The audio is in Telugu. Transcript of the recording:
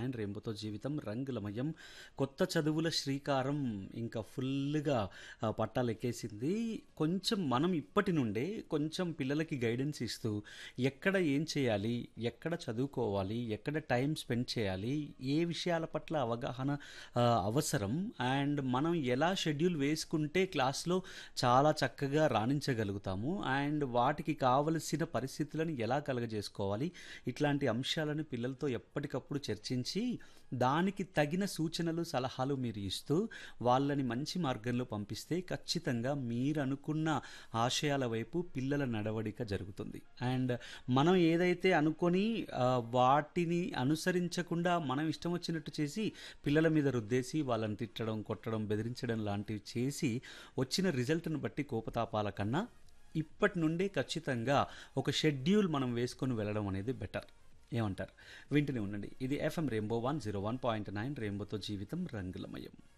నైన్ రెయింబోతో జీవితం రంగులమయం కొత్త చదువుల శ్రీకారం ఇంకా ఫుల్గా ఆ, పట్టాలు ఎక్కేసింది కొంచెం మనం ఇప్పటి నుండే కొంచెం పిల్లలకి గైడెన్స్ ఇస్తూ ఎక్కడ ఏం చేయాలి ఎక్కడ చదువుకోవాలి ఎక్కడ టైం స్పెండ్ చేయాలి ఏ విషయాల పట్ల అవగాహన ఆ, అవసరం అండ్ మనం ఎలా షెడ్యూల్ వేసుకుంటే క్లాస్లో చాలా చక్కగా రాణించగలుగుతాము అండ్ వాటికి కావలసిన పరిస్థితులను ఎలా కలగజేసుకోవాలి ఇట్లాంటి అంశాలను పిల్లలతో ఎప్పటికప్పుడు చర్చించి దానికి తగిన సూచనలు సలహాలు మీరు ఇస్తూ వాళ్ళని మంచి మార్గంలో పంపిస్తే ఖచ్చితంగా మీరు అనుకున్న ఆశయాల వైపు పిల్లల నడవడిక జరుగుతుంది అండ్ మనం ఏదైతే అనుకొని ఆ, వాటిని అనుసరించకుండా మనం ఇష్టం వచ్చినట్టు చేసి పిల్లల మీద రుద్దేసి వాళ్ళని తిట్టడం కొట్టడం బెదిరించడం లాంటివి చేసి వచ్చిన రిజల్ట్ను బట్టి కోపతాపాల కన్నా ఇప్పటి నుండే ఖచ్చితంగా ఒక షెడ్యూల్ మనం వేసుకొని వెళ్ళడం అనేది బెటర్ ఏమంటారు వింటూనే ఉండండి ఇది FM rainbow one zero one point nine రెయిన్బోతో జీవితం రంగులమయం